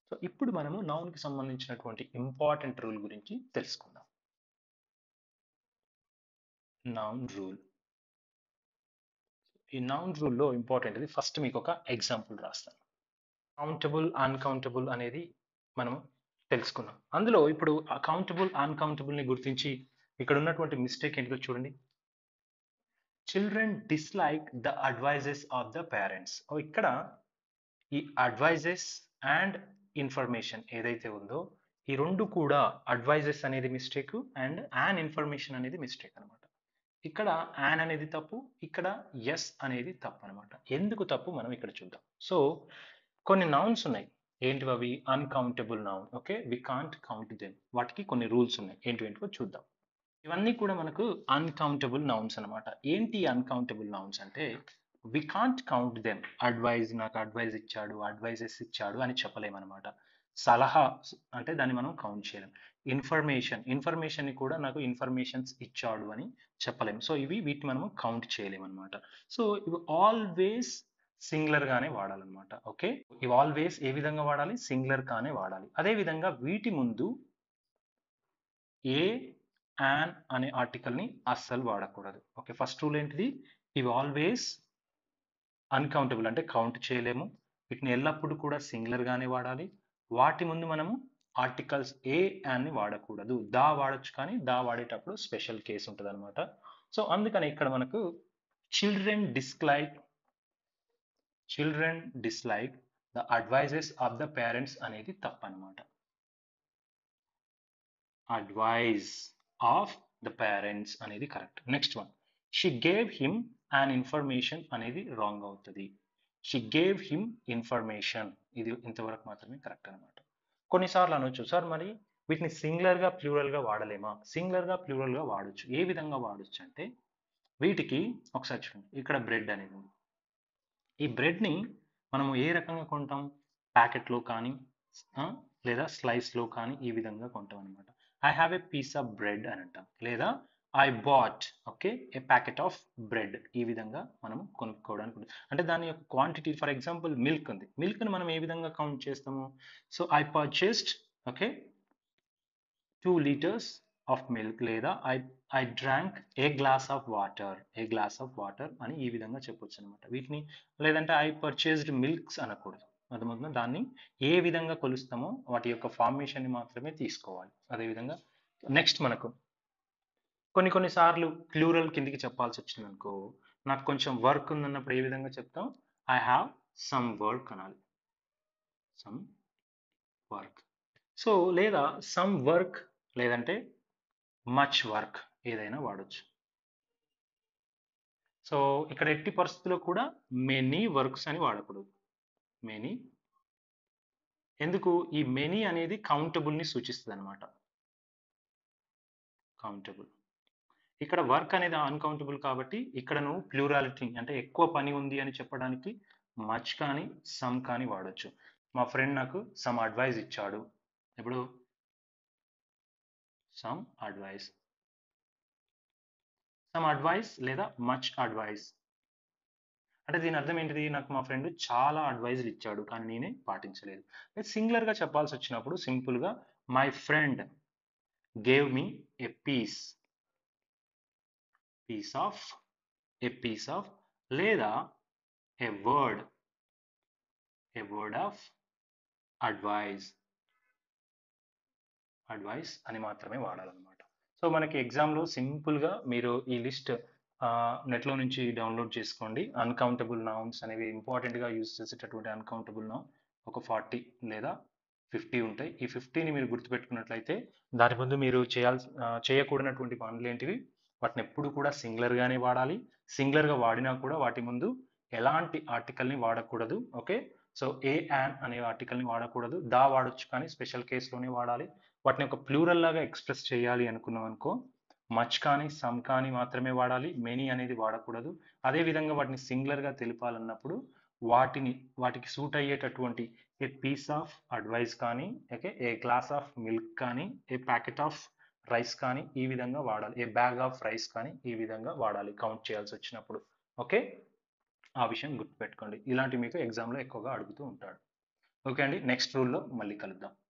so ఇప్పుడు మనము noun కి సంబంధించినటువంటి ఇంపార్టెంట్ రూల్ గురించి తెలుసుకుందాం నౌన్ రూల్ ఈ నౌన్ రూల్లో ఇంపార్టెంట్ ఇది ఫస్ట్ మీకు ఒక ఎగ్జాంపుల్ రాస్తాను కౌంటబుల్ అన్కౌంటబుల్ అనేది మనం తెలుసుకున్నాం అందులో ఇప్పుడు అకౌంటబుల్ అన్కౌంటబుల్ని గుర్తించి ఇక్కడ ఉన్నటువంటి మిస్టేక్ ఏంటిదో చూడండి children dislike the advices of the parents ఇక్కడ ఈ అడ్వైజెస్ అండ్ ఇన్ఫర్మేషన్ ఏదైతే ఉందో ఈ రెండు కూడా అడ్వైజెస్ అనేది మిస్టేక్ అండ్ యాన్ ఇన్ఫర్మేషన్ అనేది మిస్టేక్ అనమాట ఇక్కడ యాన్ అనేది తప్పు ఇక్కడ ఎస్ అనేది తప్పు అనమాట ఎందుకు తప్పు మనం ఇక్కడ చూద్దాం సో కొన్ని నౌన్స్ ఉన్నాయి ఏంటివి అవి uncountable noun okay we can't count them వాటికి కొన్ని రూల్స్ ఉన్నాయి ఏంటి ఏంటివో చూద్దాం ఇవన్నీ కూడా మనకు అన్కౌంటబుల్ నౌన్స్ అనమాట ఏంటి అన్కౌంటబుల్ నౌన్స్ అంటే we can't count them advice నాకు అడ్వైజ్ ఇచ్చాడు అడ్వైజెస్ ఇచ్చాడు అని చెప్పలేమన్నమాట సలహా అంటే దాన్ని మనం కౌంట్ చేయలేం ఇన్ఫర్మేషన్ ఇన్ఫర్మేషన్ని కూడా నాకు ఇన్ఫర్మేషన్స్ ఇచ్చాడు అని చెప్పలేం సో ఇవి వీటిని మనము కౌంట్ చేయలేమన్నమాట సో ఇవి ఆల్వేస్ సింగులర్ గానే వాడాలన్నమాట ఓకే ఇవి ఆల్వేస్ ఏ విధంగా వాడాలి సింగులర్ గానే వాడాలి అదే విధంగా వీటి ముందు ఏ యాన్ అనే ఆర్టికల్ ని అస్సలు వాడకూడదు ఓకే ఫస్ట్ రూల్ ఏంటిది ఇవి ఆల్వేస్ అన్కౌంటబుల్ అంటే కౌంట్ చేయలేము వీటిని ఎల్లప్పుడూ కూడా సింగులర్ గానే వాడాలి వాటి ముందు మనము ఆర్టికల్స్ ఏ ని వాడకూడదు దా వాడచ్చు కానీ దా వాడేటప్పుడు స్పెషల్ కేసు ఉంటుంది అనమాట సో అందుకని ఇక్కడ మనకు children dislike children dislike the advices of the parents అనేది తప్పనమాట అడ్వైజ్ ఆఫ్ ద పేరెంట్స్ అనేది correct next one she gave him and information అనేది రాంగ్ అవుతుంది షీ గేవ్ హిమ్ ఇన్ఫర్మేషన్ ఇది ఇంతవరకు మాత్రమే కరెక్ట్ అనమాట కొన్నిసార్లు అనొచ్చు సార్ మరి వీటిని సింగులర్గా ప్లూరల్గా వాడలేమా సింగులర్గా ప్లూరల్గా వాడచ్చు ఏ విధంగా వాడచ్చు అంటే వీటికి ఒకసారి చూడండి ఇక్కడ బ్రెడ్ అనేది ఉంది ఈ బ్రెడ్ని మనము ఏ రకంగా కొంటాం ప్యాకెట్లో కానీ ఆ, లేదా స్లైస్లో కానీ ఈ విధంగా కొంటాం అనమాట I have a piece of bread అని అంటాం లేదా I bought okay a packet of bread ఈ విధంగా మనం కొనుక్కోవడానికి ఉంటుంది అంటే దాని యొక్క క్వాంటిటీ ఫర్ ఎగ్జాంపుల్ మిల్క్ ఉంది మిల్క్ని మనం ఏ విధంగా కౌంట్ చేస్తాము so I purchased okay two litres of milk లేదా I I drank a glass of water a glass of water అని ఈ విధంగా చెప్పొచ్చు అనమాట వీటిని లేదంటే ఐ పర్చేస్డ్ మిల్క్స్ అనకూడదు అర్థమవుతుందా దాన్ని ఏ విధంగా కొలుస్తామో వాటి యొక్క ఫార్మేషన్ని మాత్రమే తీసుకోవాలి అదేవిధంగా నెక్స్ట్ మనకు కొన్ని కొన్ని సార్లు ప్లూరల్ కిందికి చెప్పాల్సి వచ్చింది అనుకో నాకు కొంచెం వర్క్ ఉందన్నప్పుడు ఏ విధంగా చెప్తాం ఐ హ్యావ్ సమ్ వర్క్ అనాలి సమ్ వర్క్ సో లేదా సమ్ వర్క్ లేదంటే మచ్ వర్క్ ఏదైనా వాడచ్చు సో ఇక్కడ ఎట్టి పరిస్థితుల్లో కూడా మెనీ వర్క్స్ అని వాడకూడదు మెనీ ఎందుకు ఈ మెనీ అనేది కౌంటబుల్ని సూచిస్తుంది అనమాట కౌంటబుల్ ఇక్కడ వర్క్ అనేది అన్కౌంటబుల్ కాబట్టి ఇక్కడ నువ్వు ప్లూరాలిటీ అంటే ఎక్కువ పని ఉంది అని చెప్పడానికి మచ్ కానీ సమ్ కానీ వాడచ్చు మా ఫ్రెండ్ నాకు సమ్ అడ్వైస్ ఇచ్చాడు ఇప్పుడు సమ్ అడ్వైస్ సమ్ అడ్వైస్ లేదా మచ్ అడ్వైస్ అంటే దీని అర్థం ఏంటిది నాకు మా ఫ్రెండ్ చాలా అడ్వైజులు ఇచ్చాడు కానీ నేనే పాటించలేదు సింగులర్గా చెప్పాల్సి వచ్చినప్పుడు సింపుల్గా my friend gave me a piece piece of a piece of లేదా a word a word of advice advice అని మాత్రమే వాడాలన్నమాట సో మనకి ఎగ్జామ్లో సింపుల్గా మీరు ఈ లిస్ట్ నెట్లో నుంచి డౌన్లోడ్ చేసుకోండి అన్కౌంటబుల్ నౌన్స్ అనేవి ఇంపార్టెంట్గా యూజ్ చేసేటటువంటి అన్కౌంటబుల్ నౌన్ ఒక ఫార్టీ లేదా ఫిఫ్టీ ఉంటాయి ఈ ఫిఫ్టీని మీరు గుర్తుపెట్టుకున్నట్లయితే దాని ముందు మీరు చేయాల్సి ఆ, చేయకూడనటువంటి పనులు ఏంటివి వాటిని ఎప్పుడు కూడా సింగులర్గానే వాడాలి సింగులర్గా వాడినా కూడా వాటి ముందు ఎలాంటి ఆర్టికల్ని వాడకూడదు ఓకే సో ఏ యాన్ అనే ఆర్టికల్ని వాడకూడదు దా వాడొచ్చు కానీ స్పెషల్ కేసులోనే వాడాలి వాటిని ఒక ప్లూరల్ లాగా ఎక్స్ప్రెస్ చేయాలి అనుకున్నాం అనుకో మచ్ కానీ సమ్ కానీ మాత్రమే వాడాలి మెనీ అనేది వాడకూడదు అదే విధంగా వాటిని singular గా తెలిపాలన్నప్పుడు వాటిని వాటికి సూట్ అయ్యేటటువంటి ఏ పీస్ ఆఫ్ అడ్వైస్ కానీ okay a glass of milk కానీ ఏ ప్యాకెట్ ఆఫ్ రైస్ కానీ ఈ విధంగా వాడాలి ఏ బ్యాగ్ ఆఫ్ రైస్ కానీ ఈ విధంగా వాడాలి కౌంట్ చేయాల్సి వచ్చినప్పుడు ఓకే ఆ విషయం గుర్తుపెట్టుకోండి ఇలాంటి మీకు ఎగ్జామ్లో ఎక్కువగా అడుగుతూ ఉంటాడు ఓకే అండి నెక్స్ట్ రూల్లో మళ్ళీ కలుద్దాం